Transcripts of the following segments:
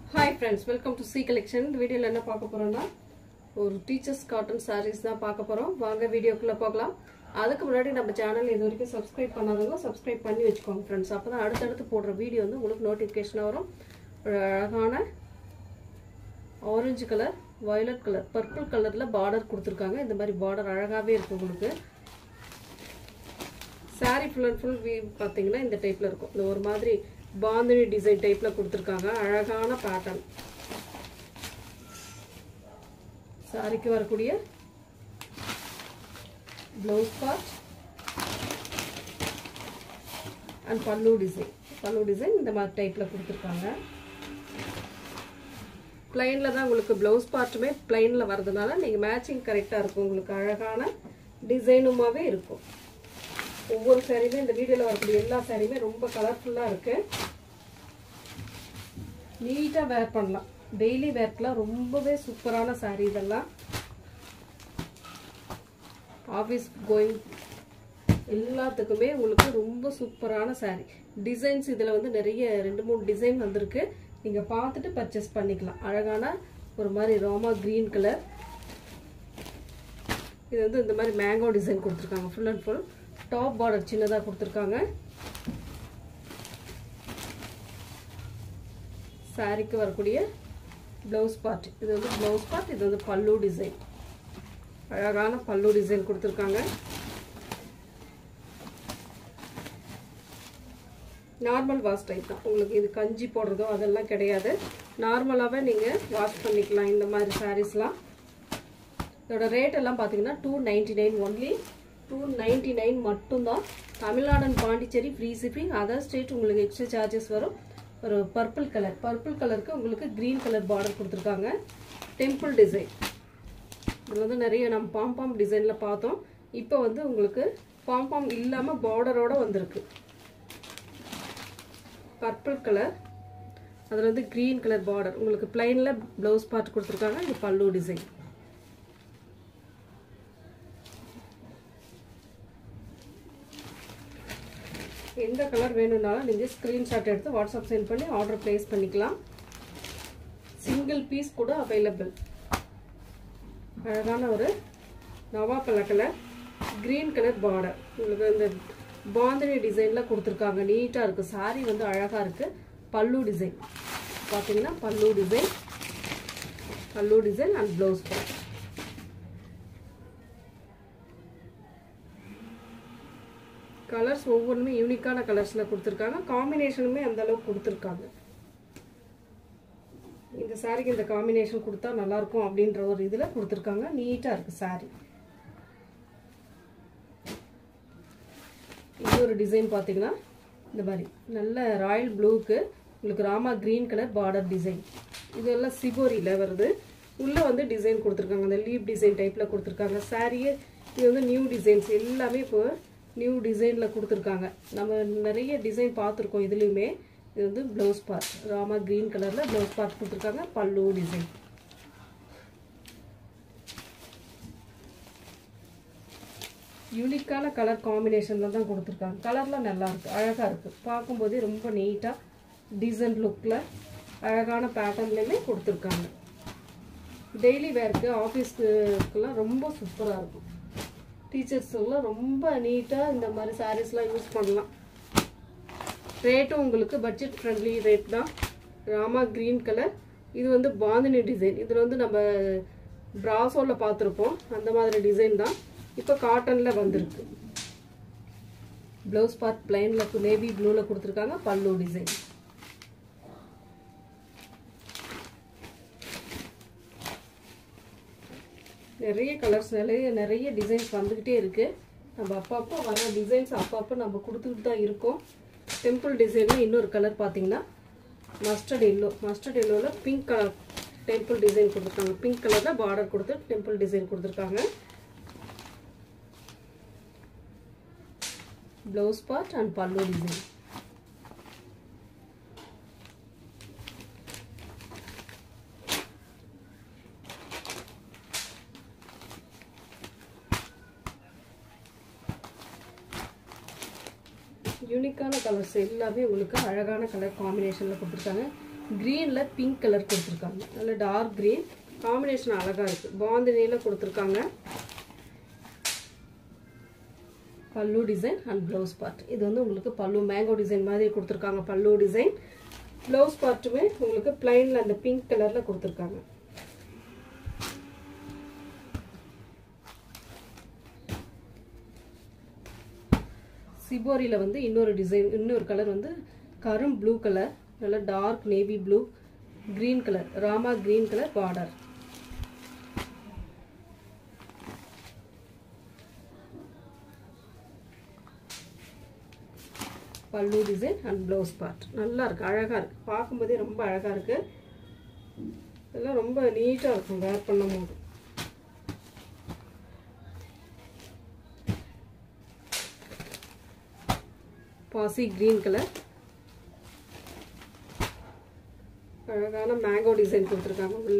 hi friends welcome to C collection இந்த வீடியோவில் என்ன பார்க்க போறோம்னா ஒரு டீச்சர்ஸ் காட்டன் சாரீஸ் தான் பார்க்க போறோம் வாங்க வீடியோக்குள்ள போகலாம் அதுக்கு முன்னாடி நம்ம சேனல் இது வரைக்கும் சப்ஸ்கிரைப் பண்ணாதவங்க சப்ஸ்கிரைப் பண்ணி வச்சுக்கோங்க ஃப்ரெண்ட்ஸ் அப்போ தான் அடுத்தடுத்து போடுற வீடியோ வந்து உங்களுக்கு நோட்டிஃபிகேஷன் வரும் ஒரு அழகான orange colour violet colour purple கலரில் பார்டர் கொடுத்துருக்காங்க இந்த மாதிரி பார்டர் அழகாகவே இருக்கும் உங்களுக்கு saree ஃபுல் அண்ட் ஃபுல் பார்த்தீங்கன்னா இந்த டைப்பில் இருக்கும் இந்த ஒரு மாதிரி பாந்தினி டிசைன் டைப்பில் கொடுத்துருக்காங்க அழகான பேட்டர்ன் சாரிக்கு வரக்கூடிய blouse part and pallu design pallu design இந்த மாதிரி டைப்பில் கொடுத்துருக்காங்க பிளைனில் தான் உங்களுக்கு ப்ளவுஸ் பார்ட்டுமே பிளைனில் வரதுனால நீங்கள் மேட்சிங் கரெக்டாக இருக்கும் உங்களுக்கு அழகான டிசைனுமாவே இருக்கும் ஒவ்வொரு சாரியுமே இந்த வீடியோவில் வரக்கூடிய எல்லா சாரியுமே ரொம்ப கலர்ஃபுல்லாக இருக்கு நீட்டாக வேர் பண்ணலாம் டெய்லி வேர்க்கெலாம் ரொம்பவே சூப்பரான சாரீ இதெல்லாம் ஆஃபீஸ் கோயிங் எல்லாத்துக்குமே உங்களுக்கு ரொம்ப சூப்பரான சாரீ டிசைன்ஸ் இதில் வந்து நிறைய ரெண்டு மூணு டிசைன் வந்திருக்கு நீங்கள் பார்த்துட்டு பர்ச்சேஸ் பண்ணிக்கலாம் அழகான ஒரு மாதிரி ரோமா க்ரீன் கலர் இது வந்து இந்த மாதிரி மேங்கோ டிசைன் கொடுத்துருக்காங்க full and full top border சின்னதாக கொடுத்துருக்காங்க சாரிக்கு வரக்கூடிய ப்ளவுஸ் பார்ட் இது வந்து ப்ளவுஸ் பார்ட் இது வந்து பல்லு டிசைன் அழகான பல்லு டிசைன் கொடுத்துருக்காங்க நார்மல் வாஷ் டைப் தான் உங்களுக்கு இது கஞ்சி போடுறதோ அதெல்லாம் கிடையாது நார்மலாகவே நீங்கள் வாஷ் பண்ணிக்கலாம் இந்த மாதிரி சாரீஸ்லாம் இதோட ரேட் எல்லாம் பார்த்தீங்கன்னா two ninety nine only two ninety nine மட்டும்தான் Tamil Nadu and Pondicherry free shipping other state உங்களுக்கு எக்ஸ்ட்ரா சார்ஜஸ் வரும் ஒரு பர்பிள் கலர் பர்பிள் கலருக்கு உங்களுக்கு க்ரீன் கலர் பார்டர் கொடுத்துருக்காங்க டெம்பிள் டிசைன் இதில் வந்து நிறைய நம்ம பாம்பாம் டிசைனில் பார்த்தோம் இப்போ வந்து உங்களுக்கு பாம்பாம் இல்லாமல் பார்டரோட வந்திருக்கு பர்பிள் கலர் அதில் வந்து க்ரீன் கலர் பார்டர் உங்களுக்கு பிளைனில் ப்ளவுஸ் பார்ட் கொடுத்துருக்காங்க இது பல்லு டிசைன் எந்த கலர் வேணும்னாலும் நீங்கள் ஸ்க்ரீன்ஷாட் எடுத்து வாட்ஸ்அப் சென்ட் பண்ணி ஆர்டர் ப்ளேஸ் பண்ணிக்கலாம் சிங்கிள் பீஸ் கூட அவைலபிள் அழகான ஒரு நவா பல கலர் க்ரீன் கலர் பார்டர் உங்களுக்கு இந்த பாந்தினி டிசைனில் கொடுத்துருக்காங்க நீட்டாக இருக்குது சாரீ வந்து அழகாக இருக்குது பல்லு டிசைன் பார்த்தீங்கன்னா pallu design pallu design and blouse part colours ஒவ்வொன்றுமே யூனிக்கான கலர்ஸில் கொடுத்துருக்காங்க காம்பினேஷனுமே அந்த அளவுக்கு கொடுத்துருக்காங்க இந்த சாரிக்கு இந்த காம்பினேஷன் கொடுத்தா நல்லாயிருக்கும் அப்படின்ற ஒரு இதில் கொடுத்துருக்காங்க நீட்டாக இருக்குது சாரி இது ஒரு டிசைன் பார்த்தீங்கன்னா இந்த மாதிரி நல்ல ராயல் ப்ளூக்கு உங்களுக்கு Rama green colour border design இதெல்லாம் சிபோரியில் வருது உள்ளே வந்து டிசைன் கொடுத்துருக்காங்க அந்த லீப் டிசைன் டைப்பில் கொடுத்துருக்காங்க சாரியே இது வந்து நியூ டிசைன்ஸ் எல்லாமே இப்போ நியூ டிசைனில் கொடுத்துருக்காங்க நம்ம நிறைய டிசைன் பார்த்துருக்கோம் இதுலேயுமே இது வந்து ப்ளவுஸ் பார்ட் ராமா க்ரீன் கலரில் ப்ளவுஸ் பார்ட் கொடுத்துருக்காங்க பல்லு டிசைன் யூனிக்கான கலர் காம்பினேஷனில் தான் கொடுத்துருக்காங்க கலர்லாம் நல்லா இருக்குது அழகாக இருக்குது பார்க்கும்போதே ரொம்ப நீட்டாக டீசன்ட் லுக்கில் அழகான பேட்டர்ன்லேயுமே கொடுத்துருக்காங்க டெய்லி வேர்க்கு ஆஃபீஸ்க்குலாம் ரொம்ப சூப்பராக இருக்கும் டீச்சர்ஸுங்களாம் ரொம்ப நீட்டாக இந்த மாதிரி சாரீஸ்லாம் யூஸ் பண்ணலாம் ரேட்டும் உங்களுக்கு பட்ஜெட் ஃப்ரெண்ட்லி ரேட் தான் ராமா க்ரீன் கலர் இது வந்து பாந்தினி டிசைன் இதில் வந்து நம்ம ப்ராசோவில் பார்த்துருப்போம் அந்த மாதிரி டிசைன் தான் இப்போ காட்டனில் வந்திருக்கு ப்ளவுஸ் பார்ட் பிளைனில் நேவி ப்ளூவில் கொடுத்துருக்காங்க பல்லு டிசைன் நிறைய கலர்ஸ் நிறைய நிறைய டிசைன்ஸ் வந்துக்கிட்டே இருக்குது நம்ம அப்பப்போ வர டிசைன்ஸ் அப்பப்போ நம்ம கொடுத்துக்கிட்டு தான் இருக்கோம் டெம்பிள் டிசைனில் இன்னொரு கலர் பார்த்தீங்கன்னா மஸ்டர்ட் எல்லோ மஸ்டர்ட் எல்லோவில் பிங்க் கலர் டெம்பிள் டிசைன் கொடுத்துருக்காங்க பிங்க் கலரில் பார்டர் கொடுத்து டெம்பிள் டிசைன் கொடுத்துருக்காங்க blouse part and pallu design யூனிக்கான கலர்ஸ் எல்லாமே உங்களுக்கு அழகான கலர் காம்பினேஷனில் கொடுத்துருக்காங்க க்ரீனில் பிங்க் கலர் கொடுத்துருக்காங்க நல்ல டார்க் க்ரீன் காம்பினேஷன் அழகாக இருக்குது பாந்தினியில் கொடுத்துருக்காங்க pallu design and blouse part இது வந்து உங்களுக்கு பல்லு மேங்கோ டிசைன் மாதிரி கொடுத்துருக்காங்க பல்லு டிசைன் ப்ளவுஸ் பார்ட்டுமே உங்களுக்கு பிளைனில் அந்த பிங்க் கலரில் கொடுத்துருக்காங்க சிபோரியில் வந்து இன்னொரு டிசைன் இன்னொரு கலர் வந்து கரும் ப்ளூ கலர் நல்ல dark navy blue green colour Rama green colour border pallu design and blouse part நல்லா இருக்கு அழகாக இருக்கு பார்க்கும்போதே ரொம்ப அழகாக இருக்கு இதெல்லாம் ரொம்ப நீட்டாக இருக்கும் வேர் பண்ணும் போது பாசி க்ரீன் கலர் அழகான மேங்கோ டிசைன் கொடுத்துருக்காங்க உள்ள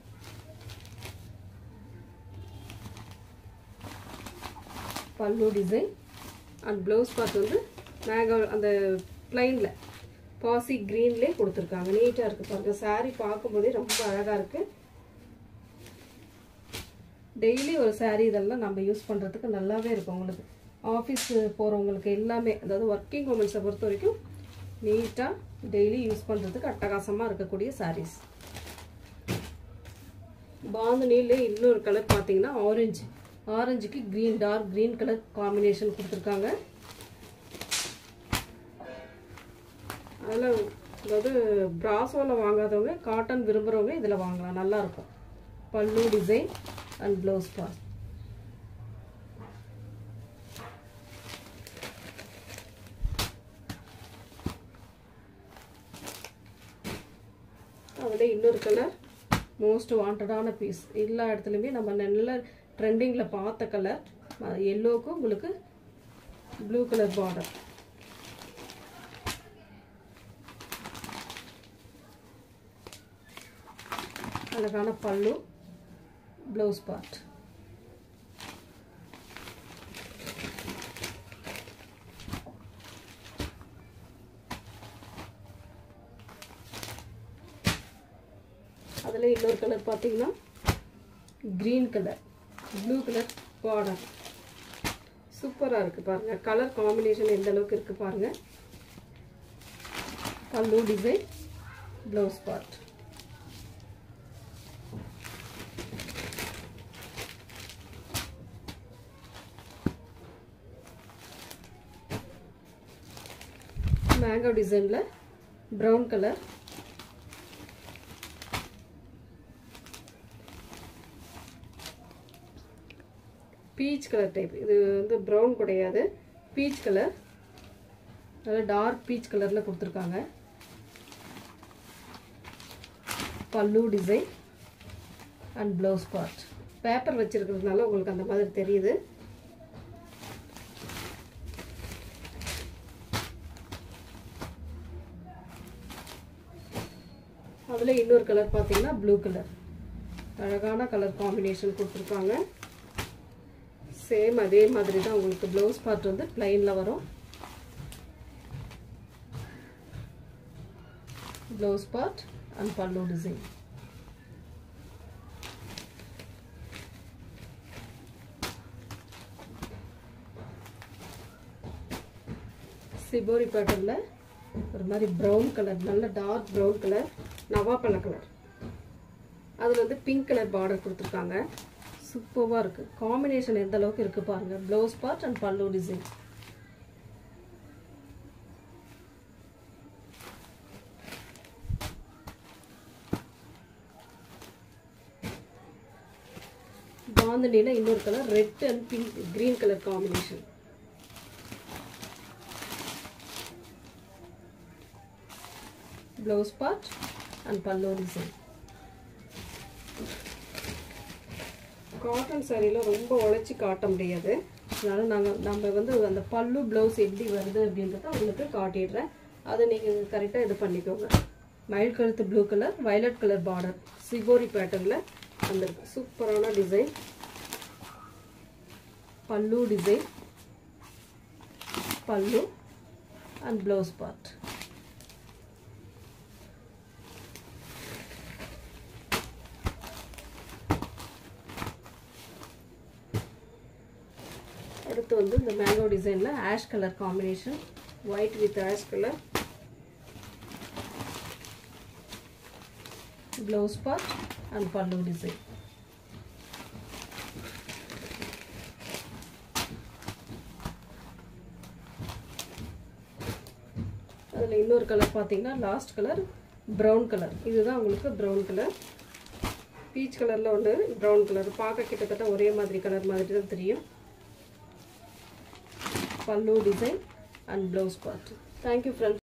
pallu design and blouse part வந்து மேங்கோ அந்த பிளைனில் பாசி க்ரீன்லேயே கொடுத்துருக்காங்க நீட்டாக இருக்குது பாருங்கள் saree பார்க்கும்போதே ரொம்ப அழகாக இருக்குது டெய்லி ஒரு saree இதெல்லாம் நம்ம யூஸ் பண்ணுறதுக்கு நல்லாவே இருக்கும் உங்களுக்கு ஆஃபீஸ் போகிறவங்களுக்கு எல்லாமே அதாவது ஒர்க்கிங் உமன்ஸை பொறுத்த வரைக்கும் நீட்டாக டெய்லி யூஸ் பண்ணுறதுக்கு அட்டகாசமாக இருக்கக்கூடிய sarees பாந்தனிலே இன்னொரு கலர் பார்த்தீங்கன்னா ஆரஞ்சு ஆரஞ்சுக்கு green dark green colour combination கொடுத்துருக்காங்க அதில் அதாவது பிராசோவில் வாங்காதவங்க காட்டன் விரும்புகிறவங்க இதில் வாங்கலாம் நல்லாயிருக்கும் பல்லு டிசைன் அண்ட் ப்ளவுஸ் பார்ட் அதில் இன்னொரு கலர் மோஸ்ட் வாண்டடான பீஸ் எல்லா இடத்துலையுமே நம்ம நல்ல ட்ரெண்டிங்கில் பார்த்த கலர் எல்லோவுக்கும் உங்களுக்கு ப்ளூ கலர் பார்டர் அழகான பல்லு ப்ளவுஸ் பார்ட் அதில் இன்னொரு கலர் பார்த்தீங்கன்னா green colour blue colour border சூப்பராக இருக்குது பாருங்கள் கலர் காம்பினேஷன் எந்த அளவுக்கு இருக்குது பாருங்கள் pallu design blouse part mango டிசைனில் brown colour peach colour type இது வந்து ப்ரௌன் கிடையாது பீச் கலர் நல்லா டார்க் பீச் கலரில் கொடுத்துருக்காங்க pallu design and blouse part paper வச்சுருக்கிறதுனால உங்களுக்கு அந்த மாதிரி தெரியுது அதில் இன்னொரு கலர் பார்த்தீங்கன்னா ப்ளூ கலர் அழகான கலர் காம்பினேஷன் கொடுத்துருக்காங்க சேம் அதே மாதிரி தான் உங்களுக்கு ப்ளவுஸ் பார்ட் வந்து பிளைனில் வரும் blouse part and pallu design shibori பேட்டர்னில் ஒரு மாதிரி ப்ரௌன் கலர் நல்ல டார்க் ப்ரௌன் கலர் நவாப்பழ கலர் அதில் வந்து பிங்க் கலர் பார்டர் கொடுத்துருக்காங்க சூப்பராக இருக்குது காம்பினேஷன் எந்த அளவுக்கு இருக்குது பாருங்கள் blouse part and pallu design பாந்தனியில் இன்னொரு colour red and pink green colour combination blouse part and pallu design cotton சாரியில் ரொம்ப உழைச்சி காட்ட முடியாது அதனால் நாங்கள் நம்ம வந்து அந்த பல்லு ப்ளவுஸ் எப்படி வருது அப்படின்றத உங்களுக்கு காட்டிடுறேன் அதை நீங்கள் கரெக்டாக இது பண்ணிக்கோங்க மயில் கழுத்து blue colour violet colour border shibori பேட்டர்னில் அந்த சூப்பரான டிசைன் பல்லு டிசைன் பல்லு அண்ட் ப்ளவுஸ் பார்ட் அடுத்து வந்து இந்த மேங்கோ டிசைனில் ash colour combination white with ash colour blouse part and pallu design அதில் இன்னொரு கலர் பார்த்தீங்கன்னா லாஸ்ட் கலர் ப்ரௌன் கலர் இதுதான் உங்களுக்கு ப்ரௌன் கலர் பீச் கலரில் ஒன்று ப்ரௌன் கலர் பார்க்க கிட்டத்தட்ட ஒரே மாதிரி கலர் மாதிரி தான் தெரியும் pallu design and blouse part thank you friends